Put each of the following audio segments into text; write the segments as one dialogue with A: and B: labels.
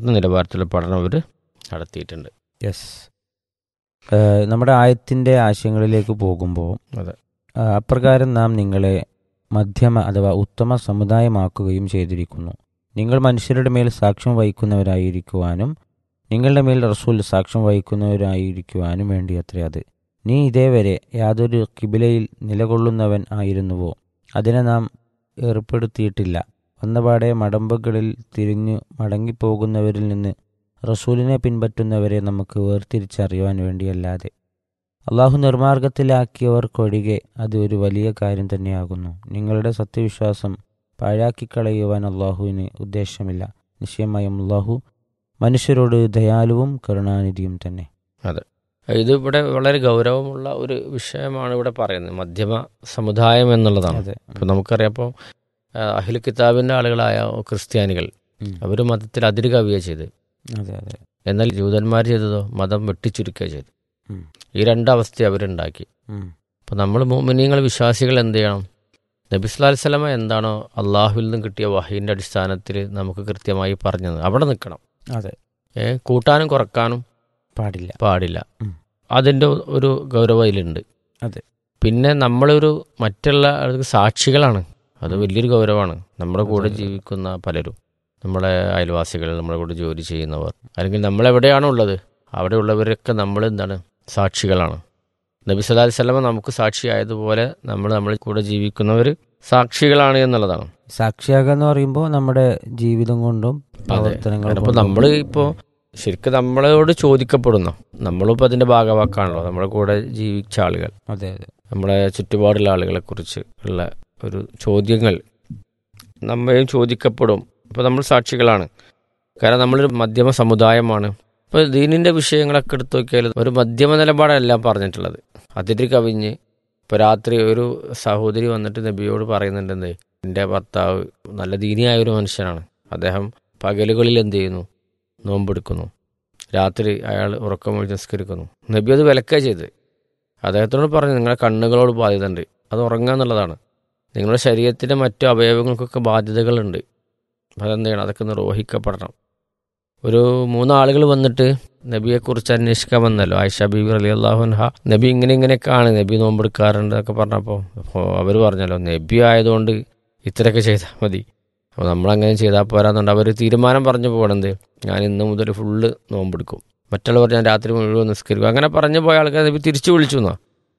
A: ഉയർന്ന നിലവാരത്തിലുള്ള പഠനം അവർ നടത്തിയിട്ടുണ്ട്
B: യെസ് നമ്മുടെ ആയത്തിൻ്റെ ആശയങ്ങളിലേക്ക് പോകുമ്പോൾ
A: അതെ.
B: ആ, അപ്രകാരം നാം നിങ്ങളെ മധ്യമ അഥവാ ഉത്തമ സമുദായമാക്കുകയും ചെയ്തിരിക്കുന്നു നിങ്ങൾ മനുഷ്യരുടെ മേൽ സാക്ഷ്യം വഹിക്കുന്നവരായിരിക്കുവാനും നിങ്ങളുടെ മേൽ റസൂൽ സാക്ഷ്യം വഹിക്കുന്നവരായിരിക്കുവാനും വേണ്ടി അത്രേ അത് നീ ഇതേവരെ യാതൊരു കിബിലയിൽ നിലകൊള്ളുന്നവൻ ആയിരുന്നുവോ അതിനെ നാം ഏർപ്പെടുത്തിയിട്ടില്ല വന്നപാടെ മടമ്പുകളിൽ തിരിഞ്ഞു മടങ്ങിപ്പോകുന്നവരിൽ നിന്ന് റസൂലിനെ പിൻപറ്റുന്നവരെ നമുക്ക് വേർതിരിച്ചറിയുവാൻ വേണ്ടിയല്ലാതെ അള്ളാഹു നിർമാർഗത്തിലാക്കിയവർക്കൊഴികെ അത് ഒരു വലിയ കാര്യം തന്നെയാകുന്നു നിങ്ങളുടെ സത്യവിശ്വാസം പാഴാക്കിക്കളയുവാൻ അള്ളാഹുവിന് ഉദ്ദേശമില്ല നിശ്ചയമായും അള്ളാഹു മനുഷ്യരോട് ദയാലുവും കരുണാനിധിയും തന്നെ
A: ഇത് ഇവിടെ വളരെ ഗൗരവമുള്ള ഒരു വിഷയമാണ് ഇവിടെ പറയുന്നത് മധ്യമ സമുദായം എന്നുള്ളതാണ്
B: അതെ
A: ഇപ്പം നമുക്കറിയാം ഇപ്പോൾ അഹിൽ കിതാബിൻ്റെ ആളുകളായ ക്രിസ്ത്യാനികൾ
B: ഉം.
A: അവർ മതത്തിൽ അതിര് കവിയ ചെയ്ത്
B: അതെ അതെ
A: എന്നാൽ ജൂതന്മാർ ചെയ്തതോ മതം വെട്ടിച്ചുരുക്കുക ചെയ്തു
B: ഉം.
A: ഈ രണ്ടവസ്ഥ അവരുണ്ടാക്കി
B: ഉം.
A: അപ്പം നമ്മൾ മോമിനിയങ്ങൾ വിശ്വാസികൾ എന്ത് ചെയ്യണം നബി സ്വലാഹി സ്വലമ എന്താണോ അള്ളാഹുവിൽ നിന്നും കിട്ടിയ വഹീൻ്റെ അടിസ്ഥാനത്തിൽ നമുക്ക് കൃത്യമായി പറഞ്ഞത് അവിടെ നിൽക്കണം
B: അതെ
A: ഏ കൂട്ടാനും കുറക്കാനും
B: പാടില്ല
A: പാടില്ല
B: ഉം.
A: അതിൻ്റെ ഒരു ഗൗരവം അതിലുണ്ട്
B: അതെ.
A: പിന്നെ നമ്മളൊരു മറ്റുള്ള ആൾക്ക് സാക്ഷികളാണ് അത് വലിയൊരു ഗൗരവമാണ് നമ്മുടെ കൂടെ
B: അതെ.
A: ജീവിക്കുന്ന പലരും നമ്മുടെ അയൽവാസികൾ നമ്മുടെ കൂടെ ജോലി ചെയ്യുന്നവർ അല്ലെങ്കിൽ നമ്മളെവിടെയാണോ ഉള്ളത് അവിടെ ഉള്ളവരൊക്കെ നമ്മൾ എന്താണ് സാക്ഷികളാണ് നബി സല്ലാ വല്ലമ നമുക്ക് സാക്ഷിയായതുപോലെ നമ്മൾ നമ്മുടെ കൂടെ ജീവിക്കുന്നവർ സാക്ഷികളാണ് എന്നുള്ളതാണ്
B: സാക്ഷിയാകുക എന്ന് പറയുമ്പോൾ നമ്മുടെ ജീവിതം കൊണ്ടും പ്രവർത്തനങ്ങൾ
A: അപ്പോൾ നമ്മൾ ഇപ്പോൾ ശരിക്കും നമ്മളോട് ചോദിക്കപ്പെടുന്നു നമ്മളിപ്പോൾ അതിൻ്റെ ഭാഗവാക്കാണല്ലോ നമ്മുടെ കൂടെ ജീവിച്ച ആളുകൾ
B: അതെ അതെ
A: നമ്മളെ ചുറ്റുപാടുള്ള ആളുകളെ കുറിച്ച് ഉള്ള ഒരു ചോദ്യങ്ങൾ നമ്മയും ചോദിക്കപ്പെടും ഇപ്പോൾ നമ്മൾ സാക്ഷികളാണ് കാരണം നമ്മളൊരു മധ്യമ സമുദായമാണ് ഇപ്പോൾ ദീനിൻ്റെ വിഷയങ്ങളൊക്കെ എടുത്തു നോക്കിയാൽ ഒരു മധ്യമ നിലപാടെല്ലാം പറഞ്ഞിട്ടുള്ളത് അതിര് കവിഞ്ഞ് ഇപ്പോൾ രാത്രി ഒരു സഹോദരി വന്നിട്ട് നബിയോട് പറയുന്നുണ്ട് എന്തേ എൻ്റെ ഭർത്താവ് നല്ല ദീനിയായ ഒരു മനുഷ്യനാണ് അദ്ദേഹം പകലുകളിൽ എന്ത് ചെയ്യുന്നു നോമ്പെടുക്കുന്നു രാത്രി അയാൾ ഉറക്കമൊഴി നിസ്കരിക്കുന്നു നബി അത് വിലക്കുക ചെയ്ത് അദ്ദേഹത്തോട് പറഞ്ഞു നിങ്ങളുടെ കണ്ണുകളോട് ബാധ്യത ഉണ്ട് അത് ഉറങ്ങുക എന്നുള്ളതാണ് നിങ്ങളുടെ ശരീരത്തിൻ്റെ മറ്റു അവയവങ്ങൾക്കൊക്കെ ബാധ്യതകളുണ്ട് അതെന്ത് ചെയ്യണം അതൊക്കെ നിർവഹിക്കപ്പെടണം ഒരു മൂന്നാളുകൾ വന്നിട്ട് നബിയെക്കുറിച്ച് അന്വേഷിക്കാൻ വന്നല്ലോ ആയിഷ ബീബി അലി അള്ളാഹുൻഹ നബി ഇങ്ങനെ ഇങ്ങനെയൊക്കെയാണ് നബി നോമ്പെടുക്കാറുണ്ട് എന്നൊക്കെ പറഞ്ഞപ്പോൾ അപ്പോൾ അവർ പറഞ്ഞല്ലോ നബി ആയതുകൊണ്ട് ഇത്രയൊക്കെ ചെയ്താൽ മതി അപ്പോൾ നമ്മളങ്ങനെ ചെയ്താൽ പോരാന്നുണ്ട് അവർ തീരുമാനം പറഞ്ഞു പോകണത് ഞാൻ ഇന്ന് മുതൽ ഫുള്ള് നോമ്പെടുക്കും മറ്റുള്ളവർ ഞാൻ രാത്രി മുഴുവൻ നിസ്കരിക്കും അങ്ങനെ പറഞ്ഞു പോയ ആൾക്കാർ നബി തിരിച്ചു വിളിച്ചു എന്നാ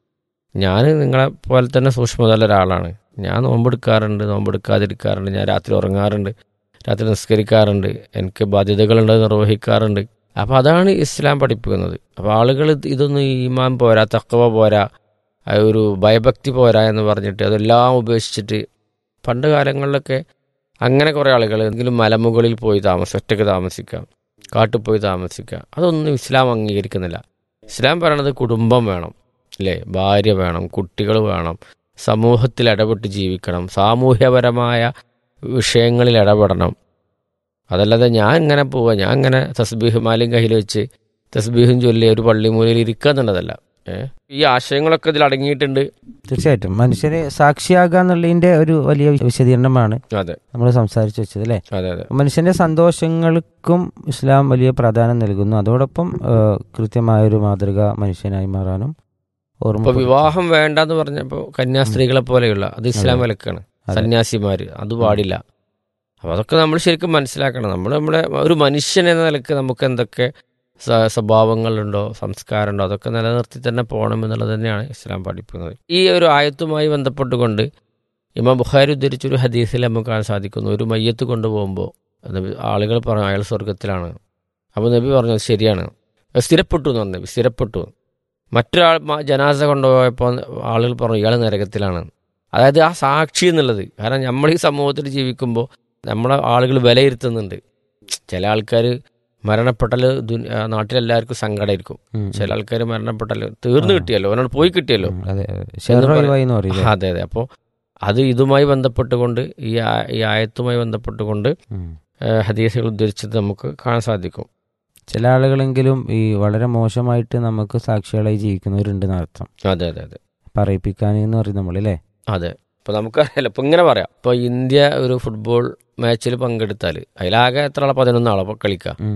A: ഞാൻ നിങ്ങളെ പോലെ തന്നെ സൂക്ഷ്മതയുള്ള ഒരാളാണ് ഞാൻ നോമ്പെടുക്കാറുണ്ട് നോമ്പെടുക്കാതിരിക്കാറുണ്ട് ഞാൻ രാത്രി ഉറങ്ങാറുണ്ട് രാത്രി നിസ്കരിക്കാറുണ്ട് എനിക്ക് ബാധ്യതകളുണ്ട് നിർവഹിക്കാറുണ്ട് അപ്പോൾ അതാണ് ഇസ്ലാം പഠിപ്പിക്കുന്നത് അപ്പോൾ ആളുകൾ ഇത് ഇതൊന്നും ഈമാൻ പോരാ തക്കവ പോരാ ആ ഒരു ഭയഭക്തി പോരാ എന്ന് പറഞ്ഞിട്ട് അതെല്ലാം ഉപേക്ഷിച്ചിട്ട് പണ്ട് കാലങ്ങളിലൊക്കെ അങ്ങനെ കുറേ ആളുകൾ എന്തെങ്കിലും മലമുകളിൽ പോയി താമസം ഒറ്റയ്ക്ക് താമസിക്കാം കാട്ടിൽ പോയി താമസിക്കുക അതൊന്നും ഇസ്ലാം അംഗീകരിക്കുന്നില്ല ഇസ്ലാം പറയണത് കുടുംബം വേണം അല്ലേ ഭാര്യ വേണം കുട്ടികൾ വേണം സമൂഹത്തിൽ ഇടപെട്ട് ജീവിക്കണം സാമൂഹ്യപരമായ വിഷയങ്ങളിൽ ഇടപെടണം അതല്ലാതെ ഞാൻ ഇങ്ങനെ പോവുക ഞാൻ ഇങ്ങനെ തസ്ബീഹ് മാലിം കയ്യിൽ വെച്ച് തസ്ബീഹും ചൊല്ലി ഒരു പള്ളിമൂലയിൽ ഇരിക്കുക എന്നുള്ളതല്ല ഏഹ് ഈ ആശയങ്ങളൊക്കെ ഇതിൽ അടങ്ങിയിട്ടുണ്ട്
B: തീർച്ചയായിട്ടും മനുഷ്യരെ സാക്ഷിയാകുക എന്നുള്ളതിന്റെ ഒരു വലിയ വിശദീകരണമാണ്
A: അതെ
B: നമ്മൾ സംസാരിച്ചു വെച്ചത് അല്ലേ
A: അതെ അതെ
B: മനുഷ്യന്റെ സന്തോഷങ്ങൾക്കും ഇസ്ലാം വലിയ പ്രാധാന്യം നൽകുന്നു അതോടൊപ്പം ആ, കൃത്യമായൊരു മാതൃക മനുഷ്യനായി മാറാനും
A: ഇപ്പൊ
B: ഓർമ്മ
A: വിവാഹം വേണ്ടെന്ന് പറഞ്ഞപ്പോൾ കന്യാസ്ത്രീകളെ പോലെയുള്ള അത് ഇസ്ലാം
B: അതെ.
A: വിലക്കാണ്
B: അതെ.
A: സന്യാസിമാര് അത് പാടില്ല അപ്പൊ അതൊക്കെ നമ്മൾ ശരിക്കും മനസ്സിലാക്കണം നമ്മൾ നമ്മുടെ ഒരു മനുഷ്യൻ എന്ന നിലക്ക് നമുക്ക് എന്തൊക്കെ സ- സ്വഭാവങ്ങളുണ്ടോ സംസ്കാരമുണ്ടോ അതൊക്കെ നിലനിർത്തി തന്നെ പോകണം എന്നുള്ളത് തന്നെയാണ് ഇസ്ലാം പഠിപ്പിക്കുന്നത് ഈ ഒരു ആയത്തുമായി ബന്ധപ്പെട്ടുകൊണ്ട് ഇമാം ബുഖാരി ഉദ്ധരിച്ചൊരു ഹദീസിൽ നമുക്ക് കാണാൻ സാധിക്കുന്നു ഒരു മയ്യത്ത് കൊണ്ടുപോകുമ്പോൾ നബി ആളുകൾ പറഞ്ഞു അയാൾ സ്വർഗത്തിലാണ് അപ്പോൾ നബി പറഞ്ഞു "അത് ശരിയാണ് അത് സ്ഥിരപ്പെട്ടു എന്ന് പറഞ്ഞു നബി സ്ഥിരപ്പെട്ടു മറ്റൊരാൾ മ- ജനാസ കൊണ്ടുപോയപ്പോൾ ആളുകൾ പറഞ്ഞു ഇയാൾ നരകത്തിലാണ് അതായത് ആ സാക്ഷി എന്നുള്ളത് കാരണം നമ്മൾ ഈ സമൂഹത്തിൽ ജീവിക്കുമ്പോൾ നമ്മളെ ആളുകൾ വിലയിരുത്തുന്നുണ്ട് ചില ആൾക്കാർ മരണപ്പെട്ടാൽ ദുനി- ആ, നാട്ടിലെല്ലാവർക്കും സങ്കടമായിരിക്കും
B: ഉം.
A: ചില ആൾക്കാർ മരണപ്പെട്ടാൽ തീർന്നു
B: ആ.
A: കിട്ടിയല്ലോ അവനോട് പോയി കിട്ടിയല്ലോ
B: ഉം, അതെ ഷെയറായി എന്ന് പറയില്ലേ
A: അതെ അതെ അപ്പോൾ അത് ഇതുമായി ബന്ധപ്പെട്ടുകൊണ്ട് ഈ ആ- ഈ ആയത്തുമായി ബന്ധപ്പെട്ടുകൊണ്ട്
B: ഉം.
A: ഏഹ്, ഹദീസുകൾ ഉദ്ധരിച്ചത് നമുക്ക് കാണാൻ സാധിക്കും
B: ചില ആളുകളെങ്കിലും ഈ വളരെ മോശമായിട്ട് നമുക്ക് സാക്ഷികളായി ജീവിക്കുന്നവരുണ്ട് എന്നർത്ഥം
A: അതെ അതെ അതെ
B: പറയിപ്പിക്കാൻ എന്ന് പറയും നമ്മളല്ലേ
A: അതെ ഇപ്പോൾ നമുക്കറിയാലോ ഇപ്പോൾ ഇങ്ങനെ പറയാം ഇപ്പോൾ ഇന്ത്യ ഒരു ഫുട്ബോൾ മാച്ചിൽ പങ്കെടുത്താൽ അതിലാകെ എത്ര ആളെ പതിനൊന്ന് ആളെ കളിക്കുക